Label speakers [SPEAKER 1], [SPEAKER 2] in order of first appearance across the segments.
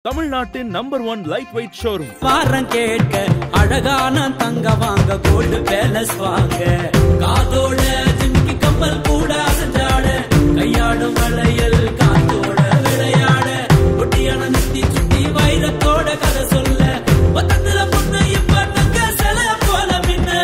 [SPEAKER 1] தமிழ்நாட்டின் number one light weight showroom
[SPEAKER 2] வாரம் கேட்க அழகான தங்க வாங்க கோல்டு பேலஸ் வாங்க காதோட ஜிமிக்கி கம்மல் கூட அசஞ்சாட கையாடும் வளையல் காத்தோட விளையாட ஒட்டியான நெத்தி சுட்டி வைரத்தோட கதை சொல்ல மொத்தத்துல பொண்ணு இப்ப தங்க சில போல மின்ன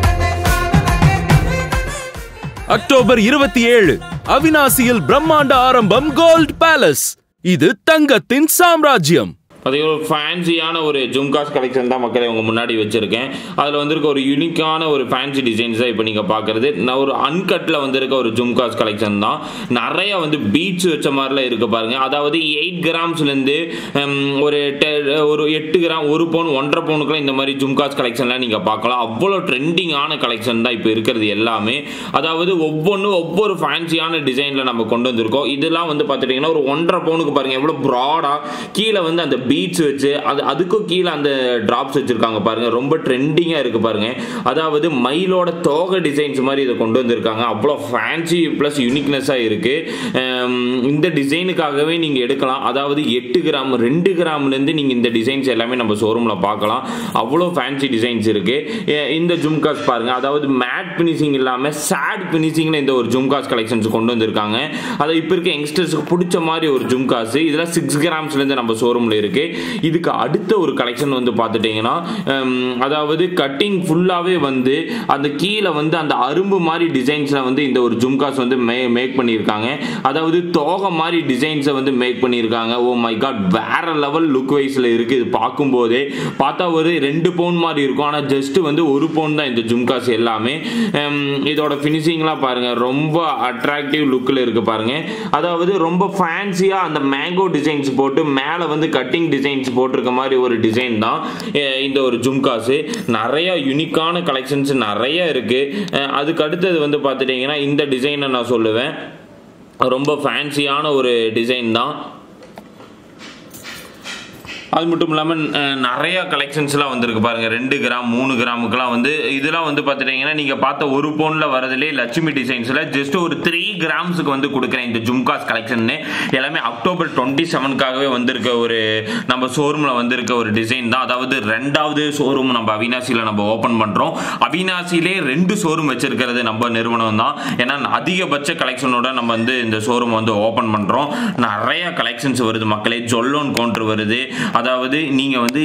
[SPEAKER 1] அக்டோபர் இருபத்தி ஏழு அவினாசியில் பிரம்மாண்ட ஆரம்பம் கோல்ட் பேலஸ் இது தங்கத்தின் சாம்ராஜ்யம்
[SPEAKER 3] பார்த்தீங்கன்னா ஒரு ஃபேன்சியான ஒரு ஜும்காஸ் கலெக்ஷன் தான் மக்களை உங்க முன்னாடி வச்சிருக்கேன் அதில் வந்திருக்க ஒரு யூனிக்கான ஒரு ஃபேன்சி டிசைன்ஸ் தான் இப்போ நீங்கள் பார்க்குறது நான் ஒரு அன்கட்டில் வந்திருக்க ஒரு ஜும்காஸ் கலெக்ஷன் தான் நிறைய வந்து பீட்ஸ் வச்ச மாதிரிலாம் இருக்கு பாருங்க அதாவது எயிட் கிராம்ஸ்லேருந்து ஒரு te- ஒரு எட்டு கிராம் ஒரு பவுன் ஒன்றரை பவுனுக்குலாம் இந்த மாதிரி ஜும்காஸ் கலெக்ஷன்லாம் நீங்கள் பார்க்கலாம் அவ்வளோ ட்ரெண்டிங்கான கலெக்ஷன் தான் இப்போ இருக்கிறது எல்லாமே அதாவது ஒவ்வொன்றும் ஒவ்வொரு ஃபேன்சியான டிசைனில் நம்ம கொண்டு வந்திருக்கோம் இதெல்லாம் வந்து பார்த்துட்டிங்கன்னா ஒரு ஒன்றரை பவுனுக்கு பாருங்க எவ்வளோ ப்ராடாக கீழே வந்து அந்த பீட்ஸ் வச்சு அது அதுக்கும் கீழே அந்த டிராப்ஸ் வச்சிருக்காங்க பாருங்க ரொம்ப ட்ரெண்டிங்காக இருக்கு பாருங்க அதாவது மயிலோட தோகை டிசைன்ஸ் மாதிரி இதை கொண்டு வந்திருக்காங்க அவ்வளோ ஃபேன்சி ப்ளஸ் யூனிக்னஸாக இருக்கு ஹம், இந்த டிசைனுக்காகவே நீங்கள் எடுக்கலாம் அதாவது எட்டு கிராம் ரெண்டு கிராம்லேருந்து நீங்கள் இந்த டிசைன்ஸ் எல்லாமே நம்ம ஷோரூமில் பார்க்கலாம் அவ்வளோ ஃபேன்சி டிசைன்ஸ் இருக்கு எ- இந்த ஜும்காஸ் பாருங்க அதாவது மேட் ஃபினிஷிங் இல்லாமல் சேட் ஃபினிஷிங்கில் இந்த ஒரு ஜும்காஸ் கலெக்ஷன்ஸ் கொண்டு வந்திருக்காங்க அதை இப்போ இருக்க யங்ஸ்டர்ஸ்க்கு பிடிச்ச மாதிரி ஒரு ஜும்காஸ் இதெல்லாம் சிக்ஸ் கிராம்ஸ்லேருந்து நம்ம ஷோரூமில் இருக்கு இதுக்கு அடுத்த ஒரு கலெக்ஷன் வந்து பார்த்துட்டிங்கன்னா ஹம், அதாவது கட்டிங் ஃபுல்லாகவே வந்து அந்த கீழே வந்து அந்த அரும்பு மாதிரி டிசைன்ஸில் வந்து இந்த ஒரு ஜும்காஸ் வந்து மே மேக் பண்ணியிருக்காங்க அதாவது தோகை மாதிரி டிசைன்ஸை வந்து மேக் பண்ணியிருக்காங்க ஓ மை காட் வேற லெவல் லுக் வைஸில் இருக்குது இது பார்க்கும்போதே பார்த்தா ஒரு ரெண்டு பவுன் மாதிரி இருக்கும் ஆனால் ஜஸ்ட் வந்து ஒரு பவுன் தான் இந்த ஜும்காஸ் எல்லாமே ஹம், இதோட ஃபினிஷிங்லாம் பாருங்க ரொம்ப அட்ராக்டிவ் லுக்கில் இருக்கு பாருங்க அதாவது ரொம்ப ஃபேன்சியாக அந்த மேங்கோ டிசைன்ஸ் போட்டு மேலே வந்து கட்டிங் டிசைன்ஸ் போட்டிருக்க மாதிரி ஒரு டிசைன் தான் அஹ் இந்த ஒரு ஜும்காஸு நிறைய யூனிக்கான கலெக்ஷன்ஸ் நிறைய இருக்கு அஹ் அதுக்கு அடுத்தது வந்து பார்த்துட்டிங்கன்னா இந்த டிசைனை நான் சொல்லுவேன் ரொம்ப ஃபேன்சியான ஒரு டிசைன் தான் அது மட்டும் இல்லாமல் நிறைய கலெக்ஷன்ஸ்லாம் வந்திருக்கு பாருங்க ரெண்டு கிராம் மூணு கிராமுக்குலாம் வந்து இதெல்லாம் வந்து பார்த்துட்டீங்கன்னா நீங்கள் பார்த்த ஒரு பவுனில் வரதுலே லட்சுமி டிசைன்ஸில் ஜஸ்ட் ஒரு த்ரீ கிராம்ஸுக்கு வந்து கொடுக்குறேன் இந்த ஜும்காஸ் கலெக்ஷன் எல்லாமே அக்டோபர் டுவெண்ட்டி செவனுக்காகவே வந்திருக்க ஒரு நம்ம ஷோரூமில் வந்திருக்க ஒரு டிசைன் தான் அதாவது ரெண்டாவது ஷோரூம் நம்ம அவினாசியில் நம்ம ஓப்பன் பண்ணுறோம் அவினாசியிலே ரெண்டு ஷோரூம் வச்சிருக்கிறது நம்ம நிறுவனம் தான் ஏன்னா அதிகபட்ச கலெக்ஷனோட நம்ம வந்து இந்த ஷோரூம் வந்து ஓப்பன் பண்ணுறோம் நிறைய கலெக்ஷன்ஸ் வருது மக்களே ஜொல்லோன் கவுண்டர் வருது அதாவது நீங்கள் வந்து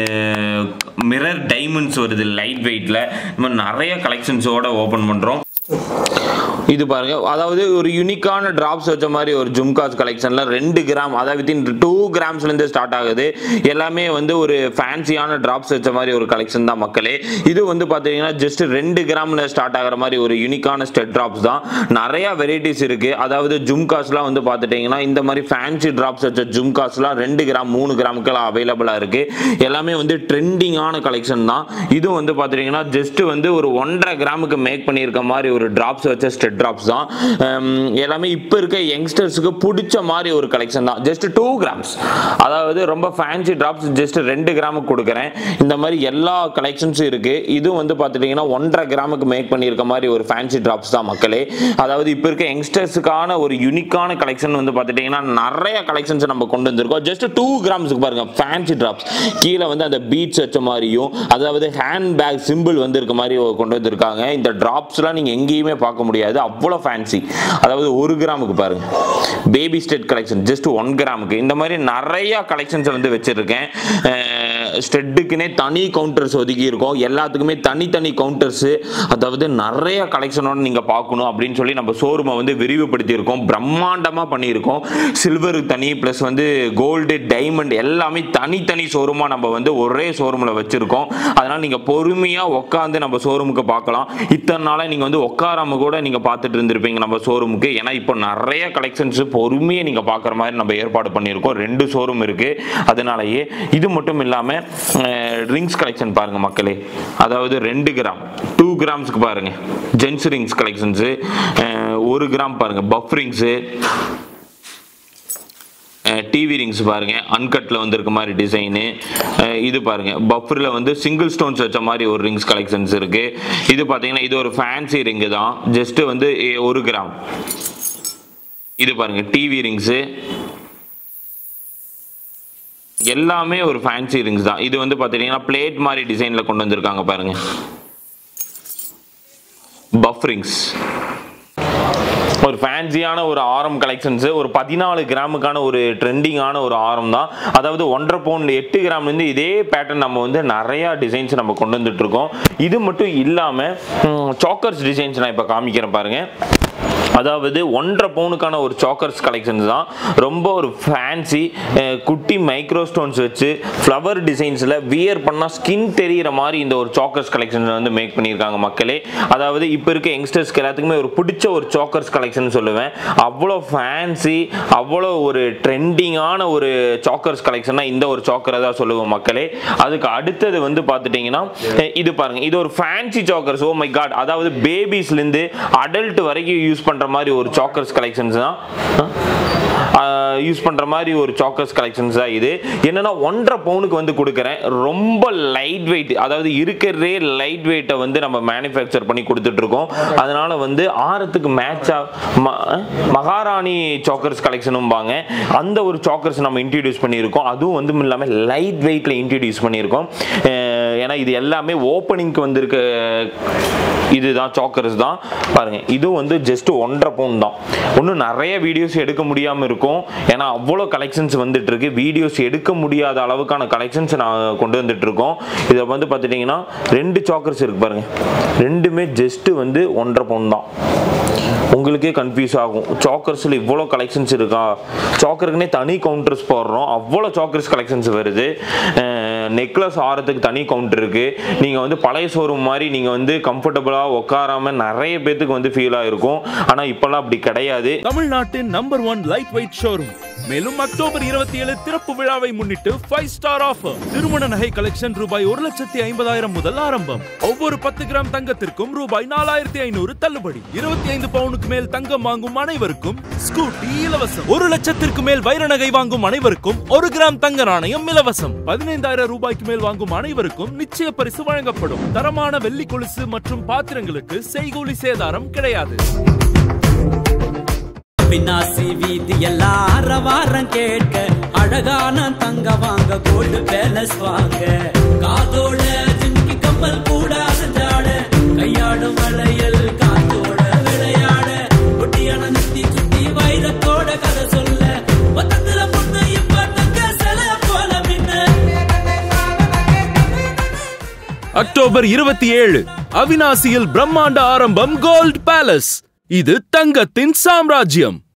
[SPEAKER 3] மிரர் டைமண்ட்ஸ் வருது லைட் வெயிட்டில் நம்ம நிறைய கலெக்ஷன்ஸோட ஓப்பன் பண்ணுறோம் இது பாருங்க அதாவது ஒரு யூனிக்கான டிராப்ஸ் வச்ச மாதிரி ஒரு ஜும்காஸ் கலெக்ஷன்ல ரெண்டு கிராம் அதாவது வித்தின் டூ கிராம்ஸ்லேருந்து ஸ்டார்ட் ஆகுது எல்லாமே வந்து ஒரு ஃபேன்சியான டிராப்ஸ் வச்ச மாதிரி ஒரு கலெக்ஷன் தான் மக்களே இது வந்து பார்த்தீங்கன்னா ஜஸ்ட் ரெண்டு கிராம்ல ஸ்டார்ட் ஆகிற மாதிரி ஒரு யூனிக்கான ஸ்டெட் டிராப்ஸ் தான் நிறைய வெரைட்டிஸ் இருக்கு அதாவது ஜும்காஸ்லாம் வந்து பார்த்துட்டிங்கன்னா இந்த மாதிரி ஃபேன்சி டிராப்ஸ் வச்ச ஜும்காஸ்லாம் ரெண்டு கிராம் மூணு கிராமுக்கெல்லாம் அவைலபிளாக இருக்கு எல்லாமே வந்து ட்ரெண்டிங்கான கலெக்ஷன் தான் இதுவும் வந்து பார்த்துட்டிங்கன்னா ஜஸ்ட் வந்து ஒரு ஒன்றரை கிராமுக்கு மேக் பண்ணியிருக்க மாதிரி ஒரு டிராப்ஸ் வச்ச ஸ்டெட் டிராப்ஸ் தான் ஹம், எல்லாமே இப்போ இருக்க யங்ஸ்டர்ஸுக்கு பிடிச்ச மாதிரி ஒரு கலெக்ஷன் தான் ஜஸ்ட் டூ கிராம்ஸ் அதாவது ரொம்ப ஃபேன்சி டிராப்ஸ் ஜஸ்ட் ரெண்டு கிராமுக்கு கொடுக்குறேன் இந்த மாதிரி எல்லா கலெக்ஷன்ஸும் இருக்கு இதுவும் வந்து பார்த்துட்டிங்கன்னா ஒன்றரை கிராமுக்கு மேக் பண்ணியிருக்க மாதிரி ஒரு ஃபேன்சி டிராப்ஸ் தான் மக்களே அதாவது இப்போ இருக்க யங்ஸ்டர்ஸுக்கான ஒரு யூனிக்கான கலெக்ஷன் வந்து பார்த்துட்டிங்கன்னா நிறைய கலெக்ஷன்ஸ் நம்ம கொண்டு வந்திருக்கோம் ஜஸ்ட் டூ கிராம்ஸுக்கு பாருங்க ஃபேன்சி டிராப்ஸ் கீழே வந்து அந்த பீட்ஸ் வச்ச மாதிரியும் அதாவது ஹேண்ட் பேக் சிம்பிள் வந்து இருக்க மாதிரி கொண்டு வந்திருக்காங்க இந்த டிராப்ஸ்லாம் நீங்கள் எங்கேயுமே பார்க்க முடியாது அவ்வளோ ஃபேன்சி அதாவது ஒரு கிராமுக்கு பாருங்க baby stud collection just one கிராமுக்கு இந்த மாதிரி நிறைய கலெக்ஷன்ஸ் வந்து வச்சிருக்கேன் ஸ்டெட்டுக்குனே தனி கவுண்டர்ஸ் ஒதுக்கி இருக்கோம் எல்லாத்துக்குமே தனித்தனி கவுண்டர்ஸ் அதாவது நிறைய கலெக்ஷனோட நீங்கள் பார்க்கணும் அப்படின்னு சொல்லி நம்ம ஷோரூமை வந்து விரிவுபடுத்தியிருக்கோம் பிரம்மாண்டமாக பண்ணியிருக்கோம் சில்வர் தனி ப்ளஸ் வந்து கோல்டு டைமண்ட் எல்லாமே தனித்தனி ஷோரூமாக நம்ம வந்து ஒரே ஷோரூமில் வச்சுருக்கோம் அதனால் நீங்கள் பொறுமையாக உட்காந்து நம்ம ஷோரூமுக்கு பார்க்கலாம் இத்தனை நாளாக நீங்கள் வந்து உட்காராம கூட நீங்கள் பார்த்துட்டு இருந்திருப்பீங்க நம்ம ஷோரூமுக்கு ஏன்னா இப்போ நிறைய கலெக்ஷன்ஸ் பொறுமையாக நீங்கள் பார்க்குற மாதிரி நம்ம ஏற்பாடு பண்ணியிருக்கோம் ரெண்டு ஷோரூம் இருக்குது அதனாலயே இது மட்டும் இல்லாமல் ரிங்ஸ் கலெக்ஷன் பாருங்கள் மக்களே அதாவது ரெண்டு கிராம் டூ கிராம்ஸ்க்கு பாருங்கள் ஜென்ஸ் ரிங்ஸ் கலெக்ஷன்ஸு ஒரு கிராம் பாருங்கள் பஃப் ரிங்ஸு டிவி ரிங்ஸ் பாருங்க அன்கட்டில் வந்திருக்க மாதிரி டிசைனு இது பாருங்க பஃபரில் வந்து சிங்கிள் ஸ்டோன்ஸ் வச்ச மாதிரி ஒரு ரிங்ஸ் கலெக்ஷன்ஸ் இருக்கு இது பார்த்தீங்கன்னா இது ஒரு ஃபேன்சி ரிங்கு தான் ஜஸ்ட் வந்து எ- ஒரு கிராம் இது பாருங்க டிவி ரிங்ஸு எல்லாமே ஒரு ஃபேன்சி ரிங்ஸ் தான் இது வந்து பார்த்துட்டீங்கன்னா பிளேட் மாதிரி டிசைனில் கொண்டு வந்திருக்காங்க பாருங்க பஃப் ரிங்ஸ் ஒரு ஃபேன்சியான ஒரு ஆரம் கலெக்ஷன்ஸ் ஒரு பதினாலு கிராமுக்கான ஒரு ட்ரெண்டிங்கான ஒரு ஆரம் தான் அதாவது ஒன்றரை பவுண்ட் எட்டு கிராம்லேருந்து இதே பேட்டர்ன் நம்ம வந்து நிறையா டிசைன்ஸ் நம்ம கொண்டு வந்துட்டு இருக்கோம் இது மட்டும் இல்லாமல் சாக்கர்ஸ் டிசைன்ஸ் நான் இப்போ காமிக்கிறேன் பாருங்க அதாவது ஒன்றரை பவுனுக்கான ஒரு சாக்கர்ஸ் கலெக்ஷன்ஸ் தான் ரொம்ப ஒரு ஃபேன்சி குட்டி மைக்ரோ ஸ்டோன்ஸ் வச்சு ஃப்ளவர் டிசைன்ஸில் வியர் பண்ணால் ஸ்கின் தெரியிற மாதிரி இந்த ஒரு சாக்கர்ஸ் கலெக்ஷன்ஸ் வந்து மேக் பண்ணியிருக்காங்க மக்களே அதாவது இப்போ இருக்க யங்ஸ்டர்ஸ்க்கு எல்லாத்துக்குமே ஒரு பிடிச்ச ஒரு சாக்கர்ஸ் கலெக்ஷன் சொல்லுவேன் அவ்வளோ ஃபேன்சி அவ்வளோ ஒரு ட்ரெண்டிங்கான ஒரு சாக்கர்ஸ் கலெக்ஷன்னா இந்த ஒரு சாக்கரை தான் சொல்லுவோம் மக்களே அதுக்கு அடுத்தது வந்து பார்த்துட்டிங்கன்னா அஹ் இது பாருங்க இது ஒரு fancy chokers oh my God அதாவது பேபிஸ்லேருந்து அடல்ட் வரைக்கும் யூஸ் பண்ணுற மாதிரி ஒரு சாக்கர்ஸ் கலெக்ஷன்ஸ் தான் யூஸ் பண்ணுற மாதிரி ஒரு சாக்கர்ஸ் கலெக்ஷன்ஸ் தான் இது என்னன்னா ஒன்றரை பவுனுக்கு வந்து கொடுக்குறேன் ரொம்ப லைட் வெயிட் அதாவது இருக்கிறதே லைட் வெயிட்டை வந்து நம்ம மேனுஃபேக்சர் பண்ணி கொடுத்துட்ருக்கோம் அதனால வந்து ஆரத்துக்கு மேட்சாக மகாராணி சாக்கர்ஸ் கலெக்ஷனும்பாங்க அந்த ஒரு சாக்கர்ஸ் நம்ம இன்ட்ரடியூஸ் பண்ணியிருக்கோம் அதுவும் வந்து இல்லாமல் லைட் வெயிட்டில் இன்ட்ரடியூஸ் பண்ணியிருக்கோம் அஹ் ஏன்னா இது எல்லாமே ஓப்பனிங்க்கு வந்திருக்க இதுதான் சாக்கர்ஸ் தான் பாருங்க இது வந்து ஜஸ்ட் ஒன்றரை பவுன் தான் இன்னும் நிறைய வீடியோஸ் எடுக்க முடியாமல் இருக்கும் ஏன்னா அவ்வளோ கலெக்ஷன்ஸ் வந்துட்டு இருக்கு வீடியோஸ் எடுக்க முடியாத அளவுக்கான கலெக்ஷன்ஸ் நான் கொண்டு வந்துட்டு இருக்கோம் இதை வந்து பார்த்துட்டிங்கன்னா ரெண்டு சாக்கர்ஸ் இருக்கு பாருங்க ரெண்டுமே ஜஸ்ட் வந்து ஒன்றரை பவுன் தான் உங்களுக்கே கன்ஃபியூஸ் ஆகும் சாக்கர்ஸில் இவ்வளோ கலெக்ஷன்ஸ் இருக்கா சாக்கருக்குனே தனி கவுண்டர்ஸ் போடுறோம் அவ்வளோ சாக்கர்ஸ் கலெக்ஷன்ஸ் வருது நெக்லஸ் ஆரத்துக்கு தனி கவுண்டர் இருக்கு நீங்கள் வந்து பழைய ஷோரூம் மாதிரி நீங்கள் வந்து கம்ஃபர்டபுளாக உட்காராம நிறைய பேத்துக்கு வந்து ஃபீல் ஆயிருக்கும் ஆனால் இப்போல்லாம் அப்படி கிடையாது
[SPEAKER 1] தமிழ்நாட்டின் number one light weight showroom மேலும் அக்டோபர் இருபத்தி ஏழு திறப்பு விழாவை முன்னிட்டு ஃபைவ் ஸ்டார் ஆஃபர் திருமண நகை கலெக்ஷன் ரூபாய் ஒரு லட்சத்தி ஐம்பதாயிரம் முதல் ஆரம்பம் ஒவ்வொரு பத்து கிராம் தங்கத்திற்கும் ரூபாய் நாலாயிரத்தி ஐநூறு தள்ளுபடி இருபத்தி ஐந்து பவுனுக்கு மேல் தங்கம் வாங்கும் அனைவருக்கும் ஸ்கூட்டி இலவசம் ஒரு லட்சத்திற்கு மேல் வைர நகை வாங்கும் அனைவருக்கும் ஒரு கிராம் தங்க நாணயம் இலவசம் பதினைந்தாயிரம் ரூபாய்க்கு மேல் வாங்கும் அனைவருக்கும் நிச்சய பரிசு வழங்கப்படும் தரமான வெள்ளி கொலுசு மற்றும் பாத்திரங்களுக்கு செய்கூலி சேதாரம் கிடையாது
[SPEAKER 2] பின்னாசி வீதி எல்லார வாரம் கேட்க அழகான தங்க வாங்க கோல்டு பேலஸ் வாங்க காதோட ஜிமிக்கி கப்பல் கூட அசஞ்சாட கையாடும் வளையல் காத்தோட விளையாட ஒட்டியான நித்தி சுத்தி வைரத்தோட கதை சொல்ல மொத்தத்துல பொண்ணு இப்ப தங்க சில போல மின்ன
[SPEAKER 1] அக்டோபர் இருபத்தி ஏழு அவினாசியில் பிரம்மாண்ட ஆரம்பம் கோல்ட் பேலஸ் இது தங்கத்தின் சாம்ராஜ்யம்